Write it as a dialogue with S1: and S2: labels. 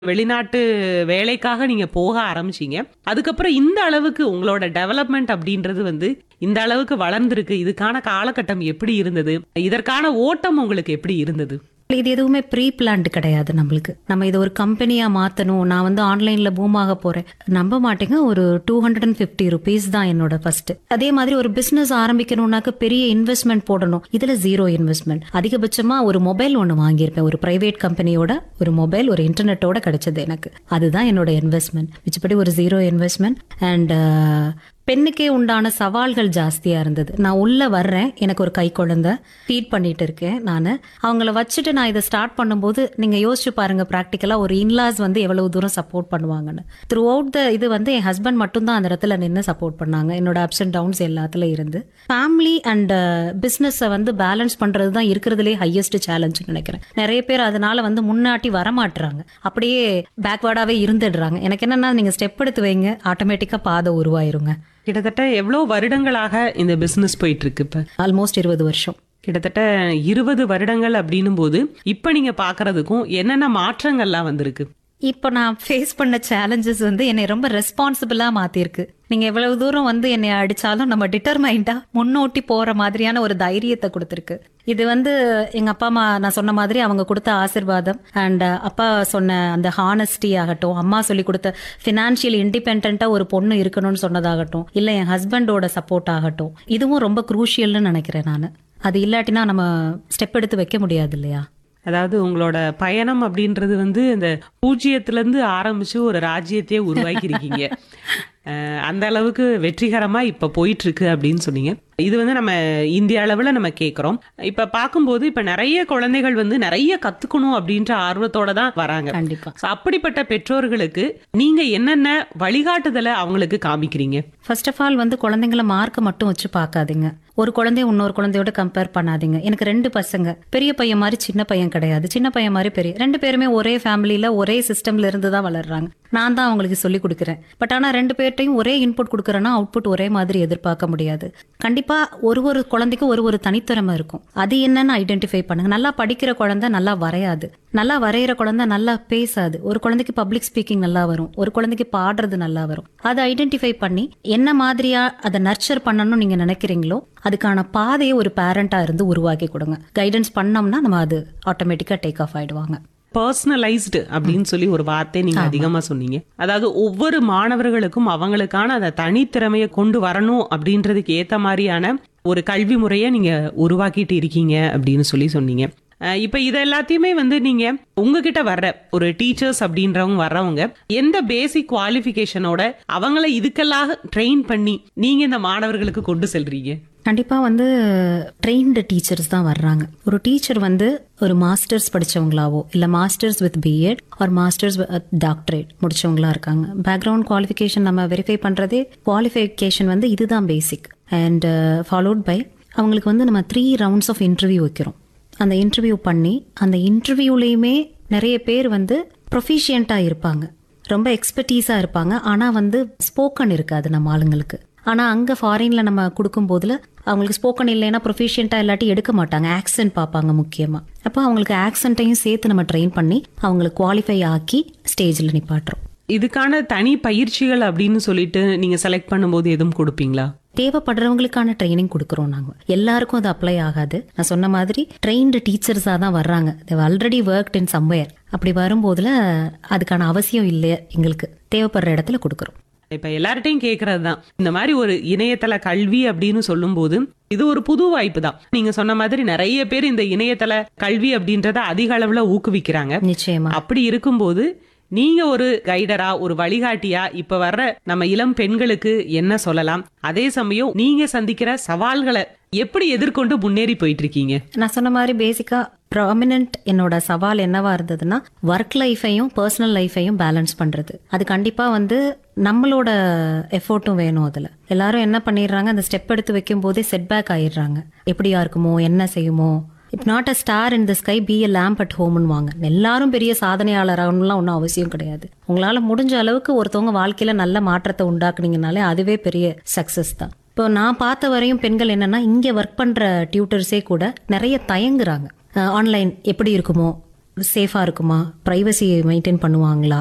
S1: வெளிநாட்டு வேலைக்காக நீங்க போக ஆரம்பிச்சீங்க அதுக்கப்புறம் இந்த அளவுக்கு உங்களோட டெவலப்மெண்ட் அப்படின்றது வந்து இந்த அளவுக்கு வளர்ந்திருக்கு இதுக்கான காலகட்டம் எப்படி இருந்தது இதற்கான ஓட்டம் உங்களுக்கு எப்படி இருந்தது
S2: இது எதுவுமே ப்ரீ பிளான்டு கிடையாது நம்மளுக்கு நம்ம இதை ஒரு கம்பெனியா மாத்தணும் நான் வந்து ஆன்லைன்ல பூம் ஆக போறேன் நம்ப மாட்டேங்க ஒரு two hundred and fifty rupees தான் என்னோட ஃபர்ஸ்ட் அதே மாதிரி ஒரு பிசினஸ் ஆரம்பிக்கணும்னாக்க பெரிய இன்வெஸ்ட்மெண்ட் போடணும் இதுல ஜீரோ இன்வெஸ்ட்மெண்ட் அதிகபட்சமா ஒரு மொபைல் ஒன்று வாங்கியிருப்பேன் ஒரு பிரைவேட் கம்பெனியோட ஒரு மொபைல் ஒரு இன்டர்நெட்டோட கிடைச்சது எனக்கு அதுதான் என்னோட இன்வெஸ்ட்மெண்ட் மிச்சப்படி ஒரு ஜீரோ இன்வெஸ்ட்மெண்ட் அண்ட் பெண்ணுக்கே உண்டான சவால்கள் ஜாஸ்தியா இருந்தது நான் உள்ள வர்றேன் எனக்கு ஒரு கை குழந்தை ஃபீட் பண்ணிட்டு இருக்கேன் நான் அவங்கள வச்சுட்டு நான் இதை ஸ்டார்ட் பண்ணும்போது நீங்க யோசிச்சு பாருங்க ப்ராக்டிக்கலா ஒரு இன்லாஸ் வந்து எவ்வளவு தூரம் சப்போர்ட் பண்ணுவாங்கன்னு த்ரூ அவுட் த இது வந்து என் ஹஸ்பண்ட் மட்டும் தான் அந்த இடத்துல நின்று சப்போர்ட் பண்ணாங்க என்னோட அப்ஸ் அண்ட் டவுன்ஸ் எல்லாத்துல இருந்து ஃபேமிலி அண்ட் பிஸ்னஸை வந்து பேலன்ஸ் பண்றது தான் இருக்கிறதுலே ஹையஸ்ட் சேலஞ்ச் நினைக்கிறேன் நிறைய பேர் அதனால வந்து முன்னாடி வரமாட்டுறாங்க அப்படியே பேக்வேர்டாவே இருந்துடுறாங்க எனக்கு என்னன்னா நீங்க ஸ்டெப் எடுத்து வைங்க ஆட்டோமேட்டிக்கா பாதை உருவாயிருங்க
S1: கிட்டத்தட்ட எவ்வளவு வருடங்களாக இந்த பிசினஸ் போயிட்டு இருக்கு இப்ப
S2: ஆல்மோஸ்ட் இருபது வருஷம்
S1: கிட்டத்தட்ட இருபது வருடங்கள் அப்படின்னும் போது இப்ப நீங்க பாக்குறதுக்கும் என்னென்ன மாற்றங்கள்லாம் வந்திருக்கு
S2: இப்போ நான் ஃபேஸ் பண்ண சேலஞ்சஸ் வந்து என்னை ரொம்ப ரெஸ்பான்சிபிளா மாத்திருக்கு நீங்க எவ்வளவு தூரம் வந்து என்னை அடிச்சாலும் நம்ம டிட்டர்மைண்டா முன்னோட்டி போற மாதிரியான ஒரு தைரியத்தை கொடுத்துருக்கு இது வந்து எங்க அப்பா அம்மா நான் சொன்ன மாதிரி அவங்க கொடுத்த ஆசிர்வாதம் அண்ட் அப்பா சொன்ன அந்த ஹானஸ்டி ஆகட்டும் அம்மா சொல்லி கொடுத்த ஃபினான்ஷியல் இண்டிபெண்டா ஒரு பொண்ணு இருக்கணும்னு சொன்னதாகட்டும் இல்ல என் ஹஸ்பண்டோட சப்போர்ட் ஆகட்டும் இதுவும் ரொம்ப குரூஷியல்னு நினைக்கிறேன் நான் அது இல்லாட்டினா நம்ம ஸ்டெப் எடுத்து வைக்க முடியாது இல்லையா
S1: அதாவது உங்களோட பயணம் அப்படின்றது வந்து இந்த பூஜ்ஜியத்துல இருந்து ஆரம்பிச்சு ஒரு ராஜ்யத்தையே உருவாக்கி இருக்கீங்க அஹ் அந்த அளவுக்கு வெற்றிகரமா இப்ப போயிட்டு இருக்கு அப்படின்னு சொன்னீங்க இது வந்து நம்ம இந்திய அளவுல நம்ம கேக்குறோம் இப்ப பார்க்கும்போது இப்ப நிறைய குழந்தைகள் வந்து நிறைய கத்துக்கணும் அப்படின்ற ஆர்வத்தோட தான் வராங்க
S2: கண்டிப்பா
S1: So, அப்படிப்பட்ட பெற்றோர்களுக்கு நீங்க என்னென்ன வழிகாட்டுதலை அவங்களுக்கு காமிக்கிறீங்க
S2: ஃபர்ஸ்ட் ஆஃப் ஆல் வந்து குழந்தைங்கள மார்க்கை மட்டும் வச்சு பார்க்காதீங்க ஒரு குழந்தைய இன்னொரு குழந்தையோட கம்பேர் பண்ணாதீங்க எனக்கு ரெண்டு பசங்க பெரிய பையன் மாதிரி சின்ன பையன் கிடையாது சின்ன பையன் மாதிரி பெரிய ரெண்டு பேருமே ஒரே ஃபேமிலியில ஒரே சிஸ்டம்ல இருந்து தான் வளர்றாங்க நான் தான் அவங்களுக்கு சொல்லி கொடுக்குறேன் பட் ஆனா ரெண்டு பேர்ட்டையும் ஒரே இன்புட் கொடுக்குறேன்னா அவுட்புட் ஒரே மாதிரி எதிர்பார்க்க முடியாது கண்டிப்பா ஒரு ஒரு குழந்தைக்கும் ஒரு ஒரு தனித்திறமை இருக்கும் அது என்னன்னு ஐடென்டிஃபை பண்ணுங்க நல்லா படிக்கிற குழந்தை நல்லா வரையாது நல்லா வரைகிற குழந்தை நல்லா பேசாது ஒரு குழந்தைக்கு பப்ளிக் ஸ்பீக்கிங் நல்லா வரும் ஒரு குழந்தைக்கு பாடுறது நல்லா வரும் அதை ஐடென்டிஃபை பண்ணி என்ன மாதிரியா அதை நர்ச்சர் பண்ணணும்னு நீங்க நினைக்கிறீங்களோ அதுக்கான பாதையை ஒரு பேரண்டா இருந்து உருவாக்கி கொடுங்க கைடன்ஸ் பண்ணோம்னா நம்ம அது ஆட்டோமேட்டிக்கா டேக் ஆஃப் ஆயிடுவாங்க
S1: பர்சனலைஸ்டு அப்படின்னு சொல்லி ஒரு வார்த்தை நீங்க அதிகமா சொன்னீங்க அதாவது ஒவ்வொரு மாணவர்களுக்கும் அவங்களுக்கான அந்த தனித்திறமையை கொண்டு வரணும் அப்படின்றதுக்கு ஏத்த மாதிரியான ஒரு கல்வி முறையை நீங்க உருவாக்கிட்டு இருக்கீங்க அப்படின்னு சொல்லி சொன்னீங்க அஹ் இப்ப இது எல்லாத்தையுமே வந்து நீங்க உங்ககிட்ட வர்ற ஒரு டீச்சர்ஸ் அப்படின்றவங்க வர்றவங்க எந்த பேசிக் குவாலிஃபிகேஷனோட அவங்கள இதுக்கெல்லாம் ட்ரெயின் பண்ணி நீங்க இந்த மாணவர்களுக்கு கொண்டு செல்றீங்க
S2: கண்டிப்பா வந்து ட்ரெயின்டு டீச்சர்ஸ் தான் வர்றாங்க ஒரு டீச்சர் வந்து ஒரு மாஸ்டர்ஸ் படிச்சவங்களாவோ இல்ல மாஸ்டர்ஸ் வித் பிஎட் ஒரு மாஸ்டர்ஸ் டாக்டரேட் முடிச்சவங்களா இருக்காங்க பேக்ரவுண்ட் குவாலிஃபிகேஷன் நம்ம வெரிஃபை பண்றதே குவாலிஃபிகேஷன் வந்து இதுதான் பேசிக் அண்ட் ஃபாலோட் பை அவங்களுக்கு வந்து நம்ம த்ரீ ரவுண்ட்ஸ் ஆஃப் இன்டர்வியூ வைக்கிறோம் அந்த இன்டர்வியூ பண்ணி அந்த இன்டர்வியூலேயுமே நிறைய பேர் வந்து ப்ரொஃபிஷியண்ட்டாக இருப்பாங்க ரொம்ப எக்ஸ்பர்டீஸாக இருப்பாங்க ஆனால் வந்து ஸ்போக்கன் இருக்காது நம்ம ஆளுங்களுக்கு ஆனால் அங்கே ஃபாரினில் நம்ம கொடுக்கும் போதுல அவங்களுக்கு ஸ்போக்கன் இல்லைன்னா ப்ரொஃபிஷியண்ட்டாக இல்லாட்டி எடுக்க மாட்டாங்க ஆக்சென்ட் பார்ப்பாங்க முக்கியமாக அப்போ அவங்களுக்கு ஆக்சென்ட்டையும் சேர்த்து நம்ம ட்ரெயின் பண்ணி அவங்களுக்கு குவாலிஃபை ஆக்கி ஸ்டேஜில் நிப்பாட்டுறோம்
S1: இதுக்கான தனி பயிற்சிகள் அப்படின்னு சொல்லிட்டு நீங்க செலக்ட் பண்ணும்போது எதுவும் கொடுப்பீங்களா
S2: தேவைப்படுறவங்களுக்கான ட்ரைனிங் கொடுக்குறோம் நாங்கள் எல்லாருக்கும் அது அப்ளை ஆகாது நான் சொன்ன மாதிரி ட்ரெயின்டு டீச்சர்ஸாக தான் வர்றாங்க they've already worked in somewhere அப்படி வரும்போதுல அதுக்கான அவசியம் இல்லை எங்களுக்கு தேவைப்படுற இடத்துல கொடுக்குறோம்
S1: இப்ப எல்லார்ட்டையும் கேக்குறது தான் இந்த மாதிரி ஒரு இணையதள கல்வி அப்படின்னு சொல்லும்போது இது ஒரு புது வாய்ப்பு தான் நீங்க சொன்ன மாதிரி நிறைய பேர் இந்த இணையதள கல்வி அப்படின்றத அதிக அளவுல ஊக்குவிக்கிறாங்க
S2: நிச்சயமா
S1: அப்படி இருக்கும்போது நீங்க ஒரு கைடரா ஒரு வழிகாட்டியா இப்ப வர்ற நம்ம இளம் பெண்களுக்கு என்ன சொல்லலாம் அதே சமயம் நீங்க சந்திக்கிற சவால்களை எப்படி எதிர்கொண்டு முன்னேறி போயிட்டு இருக்கீங்க
S2: நான் சொன்ன மாதிரி பேசிக்கா ப்ராமினன்ட் என்னோட சவால் என்னவா இருந்ததுன்னா ஒர்க் லைஃபையும் பர்சனல் லைஃபையும் பேலன்ஸ் பண்றது அது கண்டிப்பா வந்து நம்மளோட எஃபோர்ட்டும் வேணும் அதுல எல்லாரும் என்ன பண்ணிடுறாங்க அந்த ஸ்டெப் எடுத்து வைக்கும் போதே செட்பேக் ஆயிடுறாங்க எப்படியா இருக்குமோ என்ன செய்யுமோ if not a star in the sky be a lamp at ஹோம்னு வாங்க எல்லாரும் பெரிய சாதனையாளராகணும்லாம் ஒன்றும் அவசியம் கிடையாது உங்களால முடிஞ்ச அளவுக்கு ஒருத்தவங்க வாழ்க்கையில நல்ல மாற்றத்தை உண்டாக்குனீங்கனாலே அதுவே பெரிய சக்சஸ் தான் இப்போ நான் பார்த்த வரையும் பெண்கள் என்னன்னா இங்க ஒர்க் பண்ற டியூட்டர்ஸே கூட நிறைய தயங்குறாங்க ஆன்லைன் எப்படி இருக்குமோ சேஃபா இருக்குமா பிரைவசி மெயின்டைன் பண்ணுவாங்களா